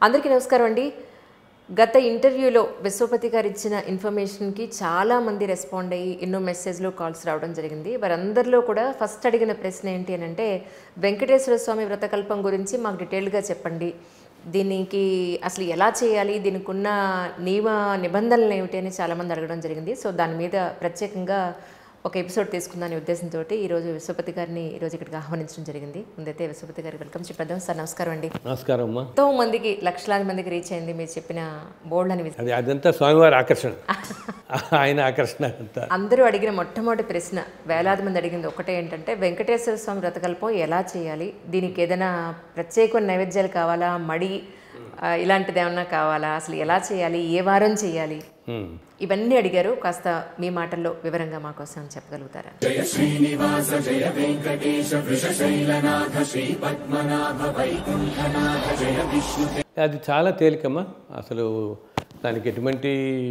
అందరికీ నమస్కారం అండి గత ఇంటర్వ్యూలో విశ్వపతి గారు ఇచ్చిన ఇన్ఫర్మేషన్కి చాలా మంది రెస్పాండ్ అయ్యి ఎన్నో మెసేజ్లు కాల్స్ రావడం జరిగింది వారందరిలో కూడా ఫస్ట్ అడిగిన ప్రశ్న ఏంటి అని అంటే వెంకటేశ్వర స్వామి వ్రతకల్పం గురించి మాకు డీటెయిల్గా చెప్పండి దీనికి అసలు ఎలా చేయాలి దీనికి ఉన్న నియమ నిబంధనలు ఏమిటి అని చాలామంది అడగడం జరిగింది సో దాని మీద ప్రత్యేకంగా ఒక ఎపిసోడ్ తీసుకుందాని ఉద్దేశంతో ఈరోజు విశ్వపతి గారిని ఈరోజు ఇక్కడికి ఆహ్వానించడం జరిగింది ముందైతే విశ్వపతి గారికి వెల్కమ్ చెప్పేద్దాం సార్ నమస్కారం అండి నమస్కారం అమ్మా ఎంతో మందికి లక్షలాది మందికి రీచ్ అయింది మీరు చెప్పిన బోర్డు అని అది అదంతా స్వామివారి ఆకర్షణ ఆయన ఆకర్షణ అంతా అందరూ అడిగిన మొట్టమొదటి ప్రశ్న వేలాది మంది అడిగింది ఒకటే ఏంటంటే వెంకటేశ్వర స్వామి వ్రతకల్పం ఎలా చేయాలి దీనికి ఏదైనా ప్రత్యేకమైన నైవేద్యాలు కావాలా మడి ఆ, ఇలాంటిది ఏమన్నా కావాలా అసలు ఎలా చేయాలి ఏ వారం చేయాలి హ్మ్. ఇవన్నీ అడిగారు కాస్త మీ మాటల్లో వివరంగా మా కోసం చెప్పగలుగుతారా అది చాలా తేలికమ్మా అసలు దానికి ఎటువంటి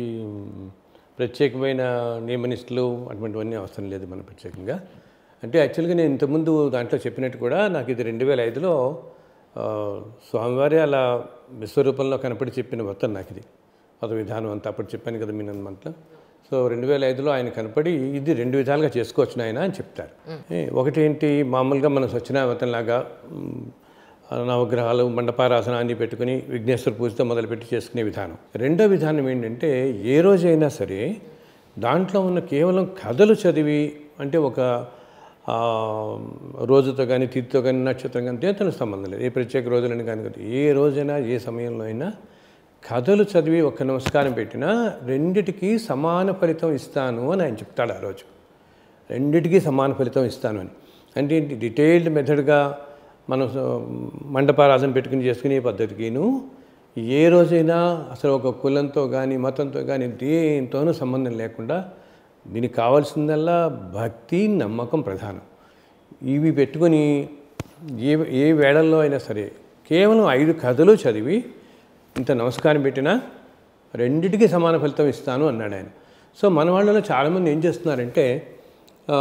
ప్రత్యేకమైన నియమనిష్టలు అటువంటివన్నీ అవసరం లేదు మన ప్రత్యేకంగా అంటే యాక్చువల్గా నేను ఇంతకుముందు దాంట్లో చెప్పినట్టు కూడా నాకు ఇది రెండు వేల ఐదులో ఆ, స్వామివారి అలా విశ్వరూపంలో కనపడి చెప్పిన మొత్తం నాకు ఇది పద విధానం అంతా అప్పుడు చెప్పాను కదా మీ మంత్లో సో రెండు వేల ఐదులో ఆయన కనపడి ఇది రెండు విధాలుగా చేసుకోవచ్చు నాయన అని చెప్తారు ఏ, ఒకటి ఏంటి మామూలుగా మనం సత్యనారాయణలాగా నవగ్రహాలు మండపారాసన అన్ని పెట్టుకుని విఘ్నేశ్వర పూజతో మొదలుపెట్టి చేసుకునే విధానం రెండో విధానం ఏంటంటే ఏ రోజైనా సరే దాంట్లో ఉన్న కేవలం కథలు చదివి అంటే ఒక ఆ, రోజుతో కానీ తిథితో కానీ నక్షత్రం కానీ దేనితో సంబంధం లేదు ఏ ప్రత్యేక రోజులని కానీ కాదు ఏ రోజైనా ఏ సమయంలో అయినా కథలు చదివి ఒక నమస్కారం పెట్టినా రెండిటికి సమాన ఫలితం ఇస్తాను అని ఆయన చెప్తాడు ఆ రోజు రెండిటికి సమాన ఫలితం ఇస్తాను అని అంటే ఏంటి డీటెయిల్డ్ మెథడ్గా మనం స- మండపారాధన పెట్టుకుని చేసుకునే పద్ధతికిను ఏ రోజైనా అసలు ఒక కులంతో కానీ మతంతో కానీ దేంతోనూ సంబంధం లేకుండా దీనికి కావాల్సిందల్లా భక్తి నమ్మకం ప్రధానం ఇవి పెట్టుకొని ఏ ఏ వేళల్లో అయినా సరే కేవలం ఐదు కథలు చదివి ఇంత నమస్కారం పెట్టినా రెండిటికి సమాన ఫలితం ఇస్తాను అన్నాడు ఆయన సో మన వాళ్ళలో చాలామంది ఏం చేస్తున్నారంటే ఆ,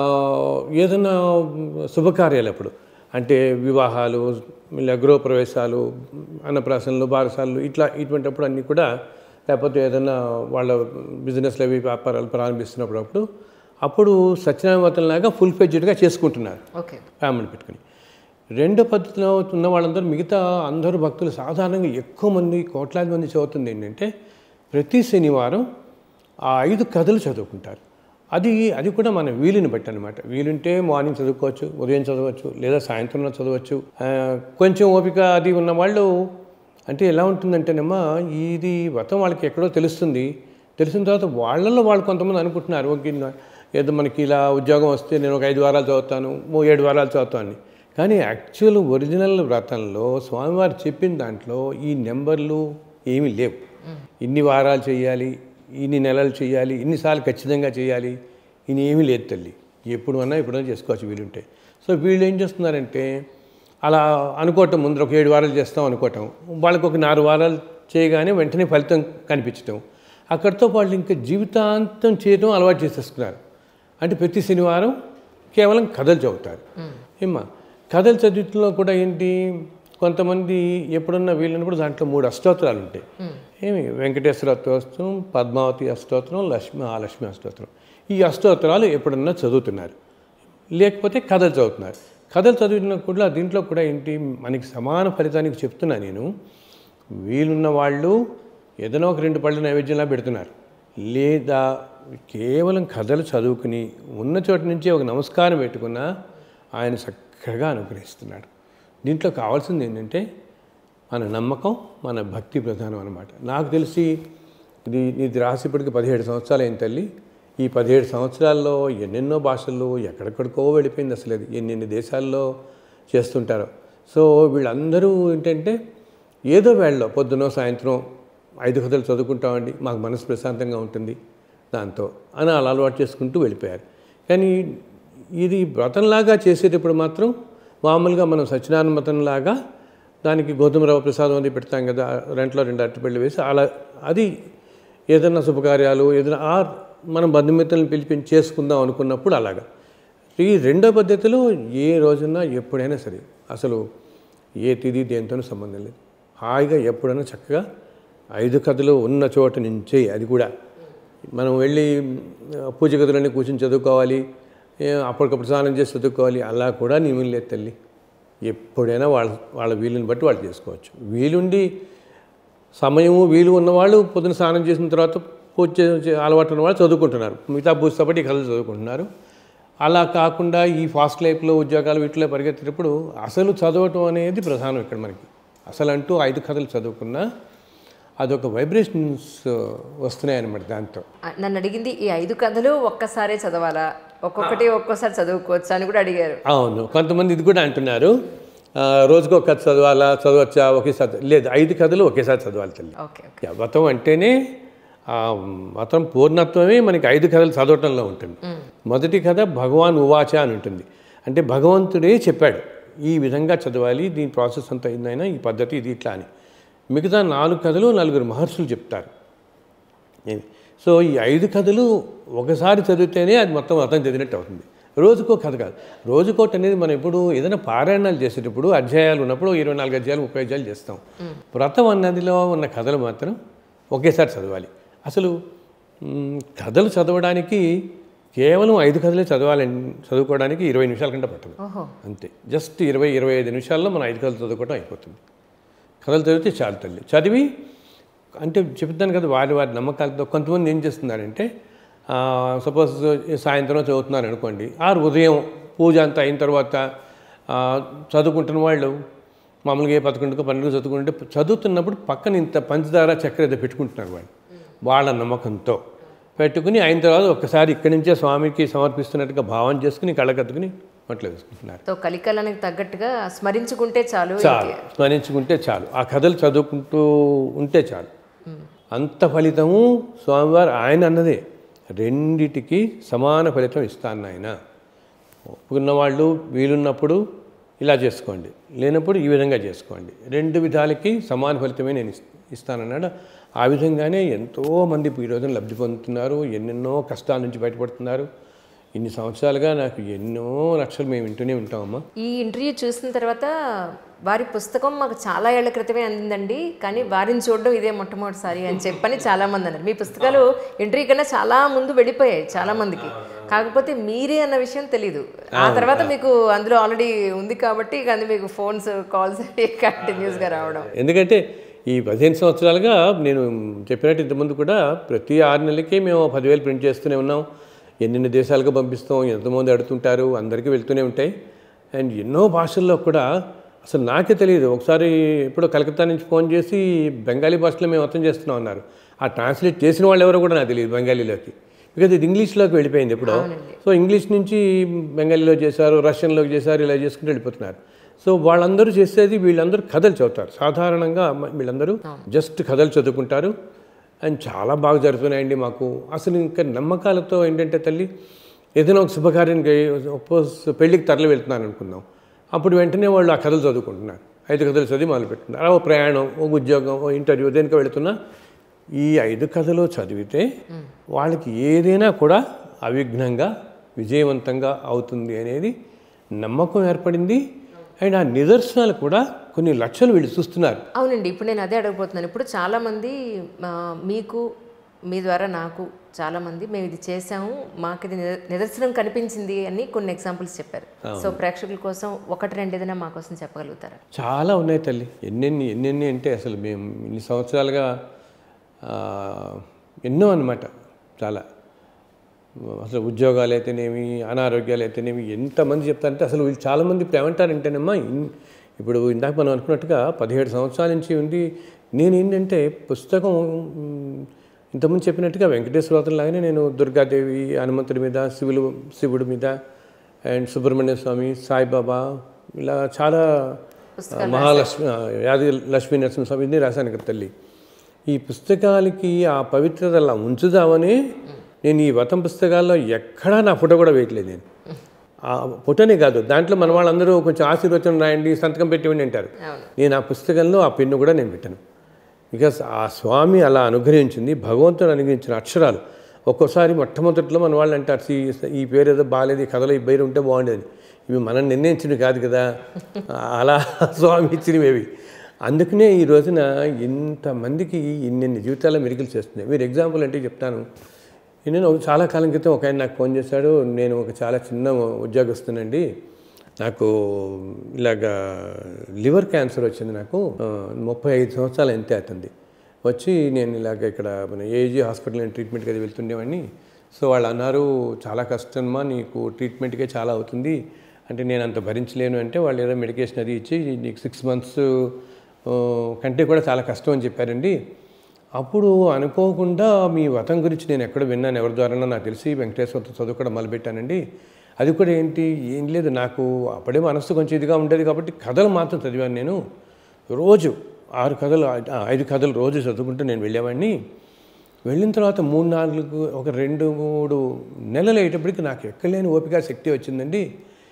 ఏదైనా శుభకార్యాలు అప్పుడు అంటే వివాహాలు ఇలా గృహప్రవేశాలు అన్నప్రాసనలు బారసాలు ఇట్లా ఇటువంటిప్పుడు అన్నీ కూడా లేకపోతే ఏదైనా వాళ్ళ బిజినెస్లు అవి వ్యాపారాలు ప్రారంభిస్తున్నప్పుడు అప్పుడు అప్పుడు సత్యనారాయణలాగా ఫుల్ ఫెడ్జెడ్గా చేసుకుంటున్నారు ఓకే బ్రాహ్మణ్ పెట్టుకుని రెండో పద్ధతిలో ఉన్న వాళ్ళందరూ మిగతా అందరూ భక్తులు సాధారణంగా ఎక్కువ మంది కోట్లాది మంది చదువుతుంది ఏంటంటే ప్రతి శనివారం ఆ ఐదు కథలు చదువుకుంటారు అది అది కూడా మన వీలుని బట్టి అనమాట వీలుంటే మార్నింగ్ చదువుకోవచ్చు ఉదయం చదవచ్చు లేదా సాయంత్రంలో చదవచ్చు ఆ, కొంచెం ఓపిక అది ఉన్న వాళ్ళు అంటే ఎలా ఉంటుందంటేనమ్మా ఇది వ్రతం వాళ్ళకి ఎక్కడో తెలుస్తుంది తెలిసిన తర్వాత వాళ్ళల్లో వాళ్ళు కొంతమంది అనుకుంటున్నారు ఓకే నా- ఏదో మనకి ఇలా ఉద్యోగం వస్తే నేను ఒక ఐదు వారాలు చదువుతాను ఓ ఏడు వారాలు చదువుతాను అని కానీ యాక్చువల్ ఒరిజినల్ వ్రతంలో స్వామివారు చెప్పిన దాంట్లో ఈ నెంబర్లు ఏమీ లేవు ఇన్ని వారాలు చేయాలి ఇన్ని నెలలు చేయాలి ఇన్నిసార్లు ఖచ్చితంగా చేయాలి ఇన్ని ఏమీ లేదు తల్లి ఎప్పుడు అన్నా ఎప్పుడైనా చేసుకోవచ్చు వీలుంటే సో వీళ్ళు ఏం చేస్తున్నారంటే అలా అనుకోవటం ముందర ఒక ఏడు వారాలు చేస్తాం అనుకోవటం వాళ్ళకి ఒక నాలుగు వారాలు చేయగానే వెంటనే ఫలితం కనిపించటం అక్కడితో వాళ్ళు ఇంకా జీవితాంతం చేయడం అలవాటు చేసేసుకున్నారు అంటే ప్రతి శనివారం కేవలం కథలు చదువుతారు ఏమ్మా కథలు చదివిలో కూడా ఏంటి కొంతమంది ఎప్పుడున్న వీళ్ళని దాంట్లో మూడు అష్టోత్తరాలు ఉంటాయి ఏమి వెంకటేశ్వర అష్టోత్తరం పద్మావతి అష్టోత్తరం లక్ష్మి ఆ లక్ష్మి అష్టోత్తరం ఈ అష్టోత్తరాలు ఎప్పుడన్నా చదువుతున్నారు లేకపోతే కథలు చదువుతున్నారు కథలు చదివిన కూడా దీంట్లో కూడా ఏంటి మనకి సమాన ఫలితానికి చెప్తున్నా నేను వీలున్న వాళ్ళు ఏదైనా ఒక రెండు పళ్ళు నైవేద్యంలా పెడుతున్నారు లేదా కేవలం కథలు చదువుకుని ఉన్న చోట నుంచి ఒక నమస్కారం పెట్టుకున్నా ఆయన చక్కగా అనుగ్రహిస్తున్నాడు దీంట్లో కావాల్సింది ఏంటంటే మన నమ్మకం మన భక్తి ప్రధానం అనమాట నాకు తెలిసి ఇది ఇది రాసి ఇప్పటికి పదిహేడు సంవత్సరాలు అయింది తల్లి ఈ పదిహేడు సంవత్సరాల్లో ఎన్నెన్నో భాషల్లో ఎక్కడెక్కడికో వెళ్ళిపోయింది అసలు అది ఎన్నెన్ని దేశాల్లో చేస్తుంటారో సో వీళ్ళందరూ ఏంటంటే ఏదో వేళలో పొద్దునో సాయంత్రం ఐదు కథలు చదువుకుంటామండి మాకు మనసు ప్రశాంతంగా ఉంటుంది దాంతో అని అలా అలవాటు చేసుకుంటూ వెళ్ళిపోయారు కానీ ఇది వ్రతంలాగా చేసేటప్పుడు మాత్రం మామూలుగా మనం సత్యనారాయణ వ్రతంలాగా దానికి గోధుమ రవ్వ ప్రసాదం అది పెడతాం కదా రెంట్లో రెండు అరటిపళ్ళు వేసి అలా అది ఏదైనా శుభకార్యాలు ఏదైనా ఆ మనం బంధుమిత్రులను పిలిపించి చేసుకుందాం అనుకున్నప్పుడు అలాగా ఈ రెండో పద్ధతిలో ఏ రోజున ఎప్పుడైనా సరే అసలు ఏ తిది దేనితోనూ సంబంధం లేదు హాయిగా ఎప్పుడైనా చక్కగా ఐదు కథలు ఉన్న చోట నుంచే అది కూడా మనం వెళ్ళి ఆ, పూజ గదులన్నీ కూర్చొని చదువుకోవాలి ఏ, అప్పటికప్పుడు స్నానం చేసి చదువుకోవాలి అలా కూడా నియమం లేదు తల్లి ఎప్పుడైనా వాళ్ళ వాళ్ళ వీలుని బట్టి వాళ్ళు చేసుకోవచ్చు వీలుండి సమయము వీలు ఉన్నవాళ్ళు పొద్దున స్నానం చేసిన తర్వాత పూజ చే- అలవాటు ఉన్న వాళ్ళు చదువుకుంటున్నారు మిగతా పూజతో పాటు ఈ కథలు చదువుకుంటున్నారు అలా కాకుండా ఈ ఫాస్ట్ లైఫ్లో ఉద్యోగాలు వీటిలో పరిగెత్తేటప్పుడు అసలు చదవటం అనేది ప్రధానం ఇక్కడ మనకి అసలు అంటూ ఐదు కథలు చదువుకున్నా అదొక వైబ్రేషన్స్ వస్తున్నాయి అన్నమాట దాంతో ఆ, నన్ను అడిగింది ఈ ఐదు కథలు ఒక్కసారే చదవాలా ఒక్కొక్కటి ఒక్కోసారి చదువుకోవచ్చా అని కూడా అడిగారు అవును కొంతమంది ఇది కూడా అంటున్నారు ఆ, రోజుకో కథ చదవాలా చదవచ్చా ఒకేసారి లేదు ఐదు కథలు ఒకేసారి చదవాలి తల్లి ఓకే ఓకే యా, వ్రతం అంటేనే ఆ వ్రతం పూర్ణత్వమే మనకి ఐదు కథలు చదవటంలో ఉంటుంది మొదటి కథ భగవాన్ ఉవాచ అని ఉంటుంది అంటే భగవంతుడే చెప్పాడు ఈ విధంగా చదవాలి దీని ప్రాసెస్ అంతా అయిందైనా ఈ పద్ధతి ఇది ఇట్లా అని మిగతా నాలుగు కథలు నలుగురు మహర్షులు చెప్తారు ఏమి సో ఈ ఐదు కథలు ఒకసారి చదివితేనే అది మొత్తం అర్థం చదివినట్టు అవుతుంది రోజుకో కథ కాదు రోజుకోటి అనేది మనం ఎప్పుడు ఏదైనా పారాయణాలు చేసేటప్పుడు అధ్యాయాలు ఉన్నప్పుడు ఇరవై నాలుగు అధ్యాయాలు ముప్పై అధ్యాయాలు చేస్తాం వ్రతం అన్నదిలో ఉన్న కథలు మాత్రం ఒకేసారి చదవాలి అసలు మ్, కథలు చదవడానికి కేవలం ఐదు కథలే చదవాలని చదువుకోవడానికి ఇరవై నిమిషాల కంటే పట్టదు ఓహో అంతే జస్ట్ ఇరవై ఇరవై ఐదు నిమిషాల్లో మనం ఐదు కథలు చదువుకోవడం అయిపోతుంది కథలు చదివితే చాలు తల్లి చదివి అంటే చెప్తాను కదా వారి వారి నమ్మకాలతో కొంతమంది ఏం చేస్తున్నారంటే సపోజ్ సాయంత్రం చదువుతున్నారు అనుకోండి ఆరు ఉదయం పూజ అంతా అయిన తర్వాత ఆ, చదువుకుంటున్న వాళ్ళు మామూలుగా ఏ పదకొండుకో పన్నెండుకో చదువుకుంటే చదువుతున్నప్పుడు పక్కన ఇంత పంచదార చక్కెర ఏదో పెట్టుకుంటున్నారు వాళ్ళు వాళ్ళ నమ్మకంతో పెట్టుకుని అయిన తర్వాత ఒక్కసారి ఇక్కడి నుంచే స్వామికి సమర్పిస్తున్నట్టుగా భావం చేసుకుని కళ్ళకత్తుకుని ఒంట్లో వేసుకుంటున్నారు తో కలికాలానికి తగ్గట్టుగా స్మరించుకుంటే చాలు చాలు స్మరించుకుంటే చాలు ఆ కథలు చదువుకుంటూ ఉంటే చాలు అంత ఫలితము స్వామివారు ఆయన అన్నదే రెండిటికి సమాన ఫలితం ఇస్తాను ఆయన ఒప్పుకున్న వాళ్ళు వీలున్నప్పుడు ఇలా చేసుకోండి లేనప్పుడు ఈ విధంగా చేసుకోండి రెండు విధాలకి సమాన ఫలితమే నేను ఇస్- ఇస్తానన్నాడు ఆ విధంగానే ఎంతోమంది ఈ రోజున లబ్ధి పొందుతున్నారు ఎన్నెన్నో కష్టాల నుంచి బయటపడుతున్నారు ఇన్ని సంవత్సరాలుగా నాకు ఎన్నో లక్షలు మేము వింటూనే ఉంటామమ్మా ఈ ఇంటర్వ్యూ చూసిన తర్వాత వారి పుస్తకం మాకు చాలా ఏళ్ల క్రితమే అందిందండి కానీ వారిని చూడడం ఇదే మొట్టమొదటిసారి అని చెప్పని చాలా మంది అన్నారు మీ పుస్తకాలు ఇంటర్వ్యూ కన్నా చాలా ముందు వెళ్ళిపోయాయి చాలా మందికి కాకపోతే మీరే అన్న విషయం తెలీదు ఆ తర్వాత మీకు అందులో ఆల్రెడీ ఉంది కాబట్టి ఇక అది మీకు ఫోన్స్ కాల్స్ కంటిన్యూస్గా రావడం ఎందుకంటే ఈ పదిహేను సంవత్సరాలుగా నేను చెప్పినట్టు ఇంతకుముందు కూడా ప్రతి ఆరు నెలలకి మేము పదివేలు ప్రింట్ చేస్తూనే ఉన్నాం ఎన్నెన్ని దేశాలకు పంపిస్తాం ఎంతమంది అడుగుతుంటారు అందరికీ వెళ్తూనే ఉంటాయి అండ్ ఎన్నో భాషల్లో కూడా అసలు నాకే తెలియదు ఒకసారి ఎప్పుడో కలకత్తా నుంచి ఫోన్ చేసి బెంగాలీ భాషలో మేము అర్థం చేస్తున్నాం అన్నారు ఆ ట్రాన్స్లేట్ చేసిన వాళ్ళు ఎవరో కూడా నాకు తెలియదు బెంగాలీలోకి బికాజ్ ఇది ఇంగ్లీష్లోకి వెళ్ళిపోయింది ఎప్పుడో సో ఇంగ్లీష్ నుంచి బెంగాలీలో చేశారు రష్యన్లోకి చేశారు ఇలా చేసుకుంటూ వెళ్ళిపోతున్నారు సో వాళ్ళందరూ చేసేది వీళ్ళందరూ కథలు చదువుతారు సాధారణంగా మ- వీళ్ళందరూ జస్ట్ కథలు చదువుకుంటారు అండ్ చాలా బాగా జరుగుతున్నాయండి మాకు అసలు ఇంకా నమ్మకాలతో ఏంటంటే తల్లి ఏదైనా ఒక శుభకార్యానికి సపోజ్ పెళ్ళికి తరలి వెళ్తున్నాను అనుకుందాం అప్పుడు వెంటనే వాళ్ళు ఆ కథలు చదువుకుంటున్నారు ఐదు కథలు చదివి మొదలు పెట్టుకున్నారు ఓ ప్రయాణం ఓ ఉద్యోగం ఓ ఇంటర్వ్యూ దేనికి వెళుతున్నా ఈ ఐదు కథలు చదివితే వాళ్ళకి ఏదైనా కూడా అవిఘ్నంగా విజయవంతంగా అవుతుంది అనేది నమ్మకం ఏర్పడింది అండ్ ఆ నిదర్శనాలు కూడా కొన్ని లక్షలు వీళ్ళు చూస్తున్నారు అవునండి ఇప్పుడు నేను అదే అడగబోతున్నాను ఇప్పుడు చాలామంది ఆ, మీకు మీ ద్వారా నాకు చాలామంది మేము ఇది చేసాము మాకు ఇది నిద- నిదర్శనం కనిపించింది అని కొన్ని ఎగ్జాంపుల్స్ చెప్పారు సో ప్రేక్షకుల కోసం ఒకటి రెండు ఏదైనా మా కోసం చెప్పగలుగుతారా చాలా ఉన్నాయి తల్లి ఎన్నెన్ని ఎన్నెన్ని అంటే అసలు మేము ఇన్ని సంవత్సరాలుగా ఆ, ఎన్నో అన్నమాట చాలా అసలు ఉద్యోగాలు అయితేనేమి అనారోగ్యాలు అయితేనేమి ఎంతమంది చెప్తారంటే అసలు వీళ్ళు చాలామంది ఇప్పుడు ఏమంటారంటేనమ్మా ఇన్- ఇప్పుడు ఇందాక మనం అనుకున్నట్టుగా పదిహేడు సంవత్సరాల నుంచి ఉంది నేను ఏంటంటే పుస్తకం మ్, ఇంతకుముందు చెప్పినట్టుగా వెంకటేశ్వర వ్రతం లాగానే నేను దుర్గాదేవి హనుమంతుడి మీద శివులు శివుడి మీద అండ్ సుబ్రహ్మణ్య స్వామి సాయిబాబా ఇలా చాలా మహాలక్ష్మి యాది లక్ష్మీ నరసింహస్వామి ఇన్ని రాశాను కదా తల్లి ఈ పుస్తకాలకి ఆ పవిత్రత అలా ఉంచుదామని నేను ఈ వ్రతం పుస్తకాల్లో ఎక్కడా నా ఫోటో కూడా వేయట్లేదు నేను ఆ ఫోటోనే కాదు దాంట్లో మన వాళ్ళందరూ కొంచెం ఆశీర్వచనం రాయండి సంతకం పెట్టివ్వండి అంటారు నేను ఆ పుస్తకంలో ఆ పెన్ను కూడా నేను పెట్టాను బికాస్ ఆ స్వామి అలా అనుగ్రహించింది భగవంతుడు అనుగ్రహించిన అక్షరాలు ఒక్కోసారి మొట్టమొదటిలో మన వాళ్ళు అంటారు "ఈ- ఈ పేరు ఏదో బాగాలేదు ఈ కథలో ఈ పేరు ఉంటే బాగుండేది ఇవి మనం నిర్ణయించినవి కాదు కదా అలా స్వామి ఇచ్చినవి ఇవి అందుకనే ఈ రోజున ఇంతమందికి ఇన్ని జీవితాల మెరికలు చేస్తున్నాయి మీరు ఎగ్జాంపుల్ అంటే చెప్తాను నేను ఒక చాలా కాలం క్రితం ఒక ఆయన నాకు ఫోన్ చేశాడు నేను ఒక చాలా చిన్న ఉద్యోగస్తునండి నాకు ఇలాగా లివర్ క్యాన్సర్ వచ్చింది నాకు ఆ, ముప్పై ఐదు సంవత్సరాలు ఎంతే అవుతుంది వచ్చి నేను ఇలాగ ఇక్కడ మన ఏజీ హాస్పిటల్ ట్రీట్మెంట్కి అది వెళ్తుండేవాడిని సో వాళ్ళు అన్నారు చాలా కష్టమా నీకు ట్రీట్మెంట్కే చాలా అవుతుంది అంటే నేను అంత భరించలేను అంటే వాళ్ళు ఏదో మెడికేషన్ అది ఇచ్చి నీకు సిక్స్ మంత్స్ కంటే కూడా చాలా కష్టం అని చెప్పారండి అప్పుడు అనుకోకుండా మీ వ్రతం గురించి నేను ఎక్కడ విన్నాను ఎవరి ద్వారా నాకు తెలిసి వెంకటేశ్వర చదువుకోవడం మొదలుపెట్టానండి అది కూడా ఏంటి ఏం లేదు నాకు అప్పుడే మనసు కొంచెం ఇదిగా ఉండేది కాబట్టి కథలు మాత్రం చదివాను నేను రోజు ఆరు కథలు ఆ, ఐదు కథలు రోజు చదువుకుంటూ నేను వెళ్ళేవాడిని వెళ్ళిన తర్వాత మూడు నాలుగు ఒక రెండు మూడు నెలలు అయ్యేటప్పటికి నాకు ఎక్కలేని ఓపిక శక్తి వచ్చిందండి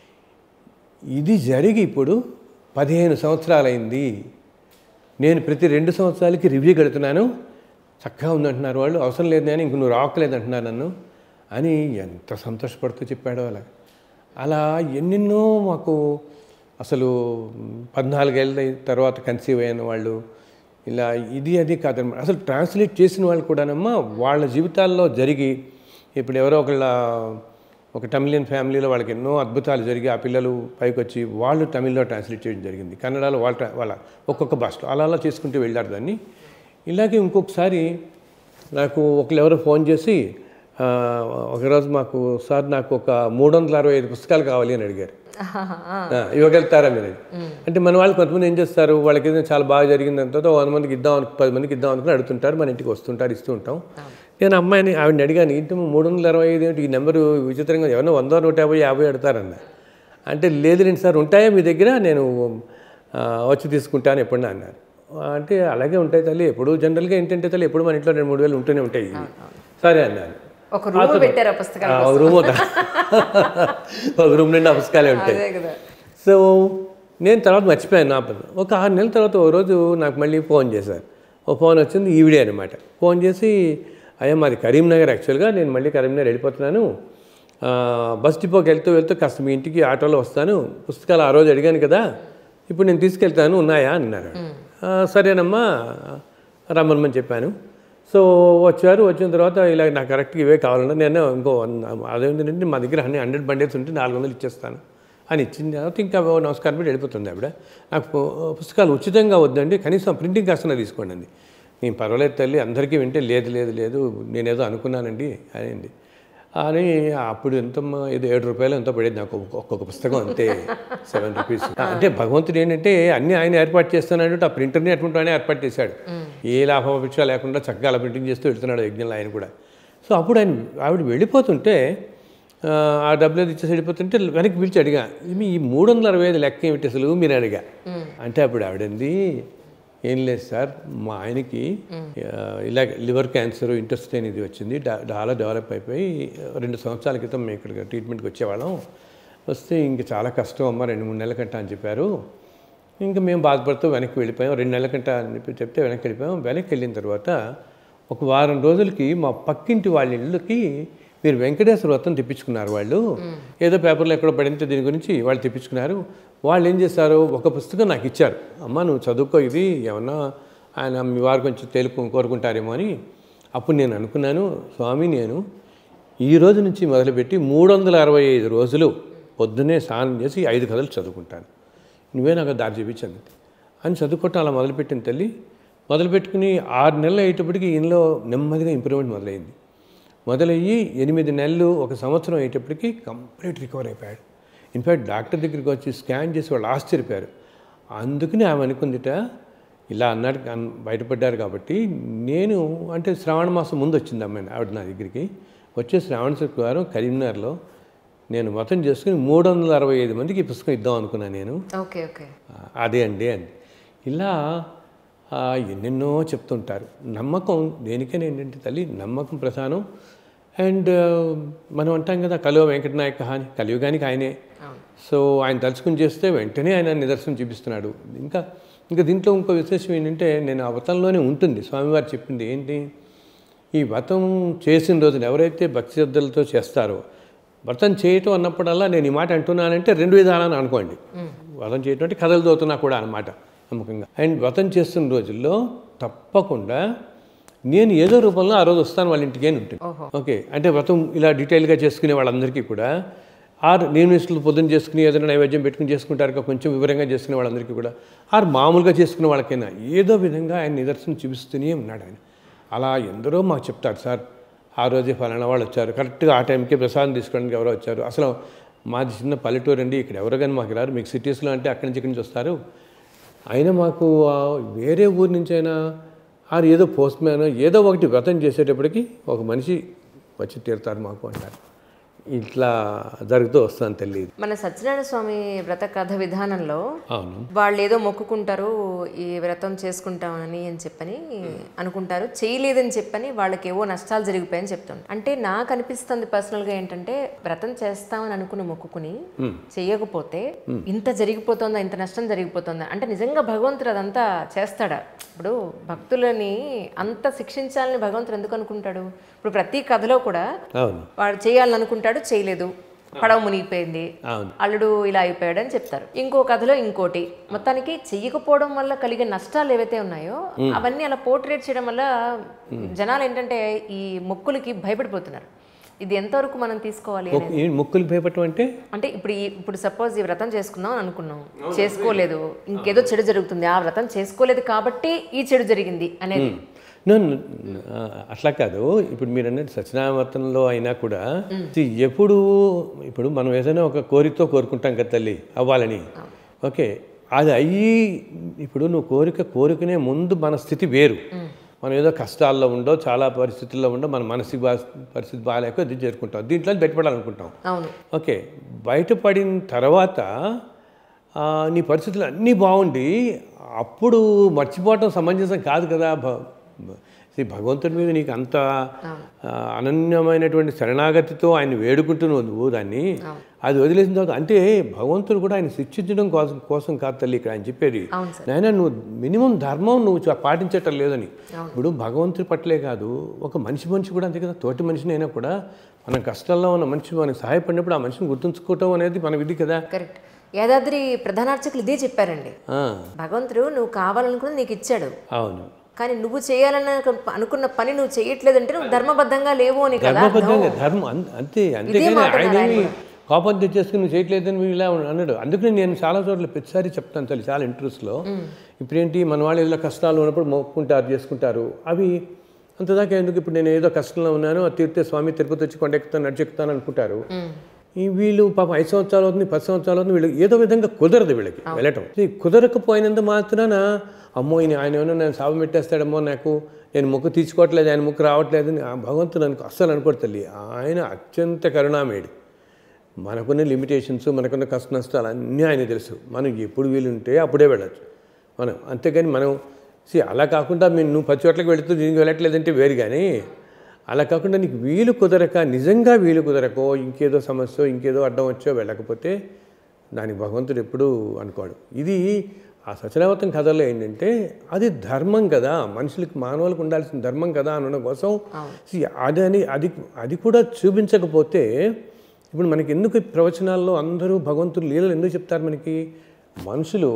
ఇది జరిగి ఇప్పుడు పదిహేను సంవత్సరాలైంది నేను ప్రతి రెండు సంవత్సరాలకి రివ్యూ కడుతున్నాను చక్కగా ఉందంటున్నారు వాళ్ళు అవసరం లేదు అని ఇంక నువ్వు రావట్లేదు అంటున్నారు నన్ను అని ఎంత సంతోషపడుతూ చెప్పాడో అలా అలా ఎన్నెన్నో మాకు అసలు పద్నాలుగేళ్ళ తర్వాత కన్సీవ్ అయిన వాళ్ళు ఇలా ఇది అది కాదనమాట అసలు ట్రాన్స్లేట్ చేసిన వాళ్ళు కూడానమ్మా వాళ్ళ జీవితాల్లో జరిగి ఇప్పుడు ఎవరో ఒకళ్ళ ఒక తమిళియన్ ఫ్యామిలీలో వాళ్ళకి ఎన్నో అద్భుతాలు జరిగి ఆ పిల్లలు పైకి వచ్చి వాళ్ళు తమిళ్లో ట్రాన్స్లేట్ చేయడం జరిగింది కన్నడలో వాళ్ళ ట్రా- వాళ్ళ ఒక్కొక్క భాషలో అలా అలా చేసుకుంటూ వెళ్ళారు దాన్ని ఇలాగే ఇంకొకసారి నాకు ఒకళ్ళు ఎవరో ఫోన్ చేసి ఆ, ఒకరోజు మాకు సార్ నాకు ఒక మూడు వందల అరవై ఐదు పుస్తకాలు కావాలి అని అడిగారు ఆ, ఇవ్వగలుగుతారా మీరు అంటే మన వాళ్ళు కొంతమంది ఏం చేస్తారు వాళ్ళకి ఏదైనా చాలా బాగా జరిగింది తర్వాత వంద మందికి ఇద్దాం అను పది మందికి ఇద్దాం అనుకుని అడుగుతుంటారు మన ఇంటికి వస్తుంటారు ఇస్తూ ఉంటాం నేను అమ్మాయిని ఆవిడని అడిగాను ఇంటి మూడు వందల అరవై ఐదు ఏంటి ఈ నెంబరు విచిత్రంగా ఎవరన్నా వంద నూట యాభై యాభై అడతారన్న అంటే లేదు రెండు సార్ ఉంటాయా మీ దగ్గర నేను ఆ, వచ్చి తీసుకుంటాను ఎప్పుడన్నా అన్నారు అంటే అలాగే ఉంటాయి తల్లి ఎప్పుడు జనరల్గా ఏంటంటే తల్లి ఎప్పుడు మన ఇంట్లో రెండు మూడు వేలు ఉంటూనే ఉంటాయి సరే అన్నాను ఒక రూమ్ పెట్టారు ఆ పుస్తకాలు ఆ, ఒక రూమ్ వద్దా? ఒక రూమ్ నిండా పుస్తకాలే ఉంటాయి అదే కదా సో నేను తర్వాత మర్చిపోయాను నా పని ఒక ఆరు నెలల తర్వాత ఓ రోజు నాకు మళ్ళీ ఫోన్ చేశారు ఓ ఫోన్ వచ్చింది ఈవిడే అనమాట ఫోన్ చేసి అయ్యా మాది కరీంనగర్ యాక్చువల్గా నేను మళ్ళీ కరీంనగర్ వెళ్ళిపోతున్నాను ఆ, బస్ డిపోకి వెళ్తూ వెళ్తూ కాస్త మీ ఇంటికి ఆటోలో వస్తాను పుస్తకాలు ఆ రోజు అడిగాను కదా ఇప్పుడు నేను తీసుకెళ్తాను ఉన్నాయా అన్నారు "ఆ, సరేనమ్మా రమ్మని చెప్పాను సో వచ్చారు వచ్చిన తర్వాత ఇలా నాకు కరెక్ట్గా ఇవే కావాలన్నా నేను ఇంకో వంద- అదేంటంటే మా దగ్గర అన్ని హండ్రెడ్ బండేస్ ఉంటే నాలుగు వందలు ఇచ్చేస్తాను అని ఇచ్చిన తర్వాత ఇంకా ఓ నమస్కారం పెట్టి వెళ్ళిపోతుంది ఆవిడ నాకు పు- పుస్తకాలు ఉచితంగా వద్దండి కనీసం ప్రింటింగ్ కాస్త తీసుకోండి అండి నేను పర్వాలేదు తల్లి అందరికీ వింటే లేదు లేదు లేదు నేనేదో అనుకున్నానండి అనింది అని అప్పుడు ఎంత ఏదో ఏడు రూపాయలు ఎంతో పడేది నాకు ఒక్కొక్క- ఒక్కొక్క పుస్తకం అంతే సెవెన్ రూపీస్ అంటే భగవంతుడు ఏంటంటే అన్ని ఆయన ఏర్పాటు చేస్తున్నాడు ఆ ప్రింటర్ని అటువంటి ఆయన ఏర్పాటు చేశాడు ఏ లాభాపేక్ష లేకుండా చక్కగా అలా ప్రింటింగ్ చేస్తూ వెళ్తున్నాడు యజ్ఞంలో ఆయన కూడా సో అప్పుడు ఆయన ఆవిడ వెళ్ళిపోతుంటే ఆ, ఆ డబ్బులు అది ఇచ్చేసి వెళ్ళిపోతుంటే వెనక్కి పిలిచి అడిగా "ఇవి ఈ మూడు వందల అరవై ఐదు లెక్క ఏమిటి అసలు మీరు అడిగా అంటే అప్పుడు ఆవిడంది ఏం లేదు సార్ మా ఆయనకి ఆ, ఇలా లివర్ క్యాన్సర్ ఇంటెస్టైన్ ఇది వచ్చింది డా- చాలా డెవలప్ అయిపోయి రెండు సంవత్సరాల క్రితం మేము ఇక్కడ ట్రీట్మెంట్కి వచ్చేవాళ్ళం వస్తే ఇంక చాలా కష్టం అమ్మ రెండు మూడు నెలల కంట అని చెప్పారు ఇంకా మేము బాధపడుతూ వెనక్కి వెళ్ళిపోయాం రెండు నెలల కంట అని చెప్పి చెప్తే వెనక్కి వెళ్ళిపోయాం వెనక్కి వెళ్ళిన తర్వాత ఒక వారం రోజులకి మా పక్కింటి వాళ్ళ ఇళ్ళకి మీరు వెంకటేశ్వర వ్రతం తెప్పించుకున్నారు వాళ్ళు ఏదో పేపర్లో ఎక్కడో పడింటే దీని గురించి వాళ్ళు తెప్పించుకున్నారు వాళ్ళు ఏం చేశారు ఒక పుస్తకం నాకు ఇచ్చారు అమ్మ నువ్వు చదువుకో ఇది ఏమన్నా ఆయన మీ వారు కొంచెం తేలుకు కోరుకుంటారేమో అని అప్పుడు నేను అనుకున్నాను స్వామి నేను ఈ రోజు నుంచి మొదలుపెట్టి మూడు వందల అరవై ఐదు రోజులు పొద్దున్నే స్నానం చేసి ఐదు కథలు చదువుకుంటాను నువ్వే నాకు దారి చూపించాను అని చదువుకోవటం అలా మొదలుపెట్టిన తల్లి మొదలుపెట్టుకుని ఆరు నెలలు అయ్యేటప్పటికి ఈయనలో నెమ్మదిగా ఇంప్రూవ్మెంట్ మొదలైంది మొదలయ్యి ఎనిమిది నెలలు ఒక సంవత్సరం అయ్యేటప్పటికి కంప్లీట్ రికవర్ అయిపోయాడు ఇన్ఫ్యాక్ట్ డాక్టర్ దగ్గరికి వచ్చి స్కాన్ చేసి వాళ్ళు ఆశ్చర్యపోయారు అందుకని ఆమె అనుకుందిట ఇలా అన్నాడు అన్- బయటపడ్డారు కాబట్టి నేను అంటే శ్రావణ మాసం ముందు వచ్చింది అమ్మాయి ఆవిడ నా దగ్గరికి వచ్చే శ్రావణ శుక్రవారం కరీంనగర్లో నేను మతం చేసుకుని మూడు వందల అరవై ఐదు మందికి ఈ పుస్తకం ఇద్దాం అనుకున్నాను నేను ఓకే ఓకే ఆ, అదే అండి అండి ఇలా ఆ, ఎన్నెన్నో చెప్తుంటారు నమ్మకం దేనికైనా ఏంటంటే తల్లి నమ్మకం ప్రధానం అండ్ మనం అంటాం కదా కలువ వెంకటనాయక అని కలియుగానికి ఆయనే సో ఆయన తలుచుకుని చేస్తే వెంటనే ఆయన నిదర్శనం చూపిస్తున్నాడు ఇంకా ఇంకా దీంట్లో ఇంకో విశేషం ఏంటంటే నేను ఆ వ్రతంలోనే ఉంటుంది స్వామివారు చెప్పింది ఏంటి ఈ వ్రతం చేసిన రోజున ఎవరైతే భక్తి శ్రద్ధలతో చేస్తారో వ్రతం చేయటం అన్నప్పుడల్లా నేను ఈ మాట అంటున్నానంటే రెండు విధాలని అనుకోండి వ్రతం చేయటం అంటే కథలు చదువుతున్నా కూడా అనమాట నమ్మకంగా అండ్ వ్రతం చేస్తున్న రోజుల్లో తప్పకుండా నేను ఏదో రూపంలో ఆ రోజు వస్తాను వాళ్ళ ఇంటికి అని ఉంటుంది ఓకే అంటే వ్రతం ఇలా డీటెయిల్గా చేసుకునే వాళ్ళందరికీ కూడా ఆరు నియమిస్తులు పొద్దున్న చేసుకుని ఏదైనా నైవేద్యం పెట్టుకుని చేసుకుంటారు కదా, కొంచెం వివరంగా చేసుకునే వాళ్ళందరికీ కూడా ఆరు మామూలుగా చేసుకునే వాళ్ళకైనా ఏదో విధంగా ఆయన నిదర్శనం చూపిస్తూనే ఉన్నాడు ఆయన అలా ఎందరో మాకు చెప్తారు సార్ ఆ రోజే ఫలానా వాళ్ళు వచ్చారు కరెక్ట్గా ఆ టైంకి ప్రసాదం తీసుకోవడానికి ఎవరో వచ్చారు అసలు మాది చిన్న పల్లెటూరు అండి ఇక్కడ ఎవరు కానీ మాకు రారు మీకు సిటీస్లో అంటే అక్కడి నుంచి ఇక్కడి నుంచి వస్తారు అయినా మాకు ఆ వేరే ఊరి నుంచి అయినా ఆరు ఏదో పోస్ట్ మ్యాన్ ఏదో ఒకటి వ్రతం చేసేటప్పటికి ఒక మనిషి వచ్చి తీరుతారు మాకు అంటారు ఇట్లా జరుగుతూ వస్తాను తల్లి ఇది. మన సత్యనారాయణ స్వామి వ్రత కథ విధానంలో అవును వాళ్ళు ఏదో మొక్కుకుంటారు ఈ వ్రతం చేసుకుంటామని అని చెప్పని అనుకుంటారు చేయలేదని చెప్పని వాళ్ళకి ఏవో నష్టాలు జరిగిపోయాయని చెప్తుంటారు అంటే నాకు అనిపిస్తుంది పర్సనల్గా ఏంటంటే వ్రతం చేస్తామని అనుకుని మొక్కుకుని చేయకపోతే ఇంత జరిగిపోతుందా ఇంత నష్టం జరిగిపోతుందా అంటే నిజంగా భగవంతుడు అదంతా చేస్తాడా ఇప్పుడు భక్తులని అంత శిక్షించాలని భగవంతుడు ఎందుకు అనుకుంటాడు ఇప్పుడు ప్రతి కథలో కూడా అవును వాడు చేయాలని అనుకుంటాడు చేయలేదు పడవ మునిగిపోయింది అవును అల్లుడు ఇలా అయిపోయాడు అని చెప్తారు ఇంకో కథలో ఇంకోటి మొత్తానికి చెయ్యకపోవడం వల్ల కలిగే నష్టాలు ఏవైతే ఉన్నాయో అవన్నీ అలా పోర్ట్రేట్ చేయడం వల్ల జనాలు ఏంటంటే ఈ మొక్కులకి భయపడిపోతున్నారు ఇది ఎంతవరకు మనం తీసుకోవాలి మొక్కు- ఈ మొక్కులు భయపడటం అంటే అంటే ఇప్పుడు ఈ ఇప్పుడు సపోజ్ ఈ వ్రతం చేసుకుందాం అని అనుకున్నాం చేసుకోలేదు ఇంకేదో చెడు జరుగుతుంది ఆ వ్రతం చేసుకోలేదు కాబట్టి ఈ చెడు జరిగింది అనేది No, no, no, ఆ, అట్లా కాదు ఇప్పుడు మీరు అన్నట్టు సత్యనారాయణవర్తనంలో అయినా కూడా see, ఎప్పుడు ఇప్పుడు మనం ఏదైనా ఒక కోరికతో కోరుకుంటాం కదా తల్లి అవ్వాలని ఓకే అది అయ్యి ఇప్పుడు నువ్వు కోరిక కోరికనే ముందు మన స్థితి వేరు మనం ఏదో కష్టాల్లో ఉండో చాలా పరిస్థితుల్లో ఉండో మన మనసి బా పరిస్థితి బాగాలేక ఇది చేరుకుంటాం దీంట్లో బయటపడాలనుకుంటాం అవును ఓకే బయటపడిన తర్వాత ఆ, నీ పరిస్థితులు అన్నీ బాగుండి అప్పుడు మర్చిపోవటం సమంజసం కాదు కదా భ- భ- see, భగవంతుడి మీద నీకు అంత ఆ, అనన్యమైనటువంటి శరణాగతితో ఆయన వేడుకుంటున్నావు నువ్వు దాన్ని అది వదిలేసిన తర్వాత అంటే భగవంతుడు కూడా ఆయన శిక్షించడం కోసం కోసం కాదు తల్లి ఇక్కడ ఆయన చెప్పేది అవును సార్ నాయన నువ్వు మినిమం ధర్మం నువ్వు చ- పాటించటం లేదని ఇప్పుడు భగవంతుడి పట్లే కాదు ఒక మనిషి మనిషి కూడా అంతే కదా తోటి మనిషిని అయినా కూడా మనం కష్టాల్లో ఉన్న మనిషి మనకు సహాయపడినప్పుడు ఆ మనిషిని గుర్తుంచుకోవటం అనేది మన విధి కదా కరెక్ట్ యాదాద్రి ప్రధానార్చకులు ఇదే చెప్పారండి ఆ, భగవంతుడు నువ్వు కావాలనుకున్నది నీకు ఇచ్చాడు అవును కానీ నువ్వు చేయాలని అనుకున్న పని నువ్వు చేయట్లేదంటే నువ్వు ధర్మబద్ధంగా లేవు అని కదా ధర్మబద్ధంగా ధర్మం అన్- అంతే అంతేగాని ఆయన ఏమి కోపం తెచ్చేసుకుని నువ్వు చేయట్లేదని వీళ్ళు ఇలా అన్నాడు అందుకని నేను చాలా చోట్ల ప్రతిసారి చెప్తాను తల్లి చాలా ఇంట్రెస్ట్లో ఇప్పుడేంటి మన వాళ్ళు ఏదో కష్టాలు ఉన్నప్పుడు మొక్కుంటారు చేసుకుంటారు అవి అంతదాకా ఎందుకు ఇప్పుడు నేను ఏదో కష్టంలో ఉన్నాను ఆ తీర్థ స్వామి తిరుపతి వచ్చి కొండెక్కుతాను నడిచెక్కుతాను అనుకుంటారు ఈ వీళ్ళు పాపం ఐదు సంవత్సరాలు అవుతుంది పది సంవత్సరాలు అవుతుంది వీళ్ళు ఏదో విధంగా కుదరదు వీళ్ళకి వెళ్ళటం ఈ కుదరకపోయినంత మాత్రాన అమ్మో ఈయన ఆయన ఏమైనా నేను సాగు పెట్టేస్తాడమ్మో నాకు నేను ముక్కు తీర్చుకోవట్లేదు ఆయన ముక్కు రావట్లేదు అని ఆ భగవంతుడు అనుకో అస్సలు అనుకోడు తల్లి ఆయన అత్యంత కరుణామేడు మనకున్న లిమిటేషన్స్ మనకున్న కష్ట నష్టాలు అన్నీ ఆయన తెలుసు మనం ఎప్పుడు వీలుంటే అప్పుడే వెళ్ళచ్చు మనం అంతేగాని మనం సి అలా కాకుండా మేము నువ్వు పది చోట్లకి వెళుతూ దీనికి వెళ్ళట్లేదంటే వేరు కానీ అలా కాకుండా నీకు వీలు కుదరక నిజంగా వీలు కుదరకో ఇంకేదో సమస్య ఇంకేదో అడ్డం వచ్చో వెళ్ళకపోతే దానికి భగవంతుడు ఎప్పుడూ అనుకోడు ఇది ఆ సచనావతం కథలో ఏంటంటే అది ధర్మం కదా మనుషులకి మానవులకు ఉండాల్సిన ధర్మం కదా అనడం కోసం see, అది అని అది అది కూడా చూపించకపోతే ఇప్పుడు మనకి ఎందుకు ఈ ప్రవచనాల్లో అందరూ భగవంతుడు లీలలు ఎందుకు చెప్తారు మనకి మనుషులు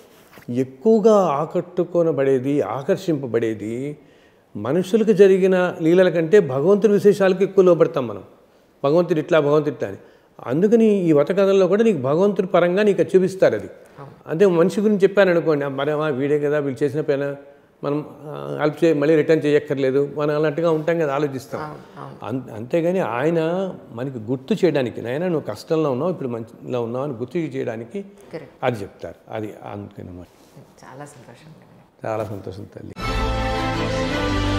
ఎక్కువగా ఆకట్టుకొనబడేది ఆకర్షింపబడేది మనుషులకు జరిగిన లీలల కంటే భగవంతుడి విశేషాలకు ఎక్కువ లోపడతాం మనం భగవంతుడు ఇట్లా భగవంతుడు ఇట్లా అని అందుకని ఈ వత కథల్లో కూడా నీకు భగవంతుడి పరంగా నీకు అది చూపిస్తారు అది అంటే మనిషి గురించి చెప్పాను అనుకోండి మరి ఆ వీడే కదా వీళ్ళు చేసిన పైన మనం హెల్ప్ చేయ మళ్ళీ రిటర్న్ చేయక్కర్లేదు మనం అలాంటిగా ఉంటాం కదా ఆలోచిస్తాం అం- అంతేగాని ఆయన మనకి గుర్తు చేయడానికి నాయన నువ్వు కష్టంలో ఉన్నావు ఇప్పుడు మంచిలో ఉన్నావు అని గుర్తు చేయడానికి కరెక్ట్ అది చెప్తారు అది అందుకనమాట చాలా సంతోషం చాలా సంతోషం తల్లి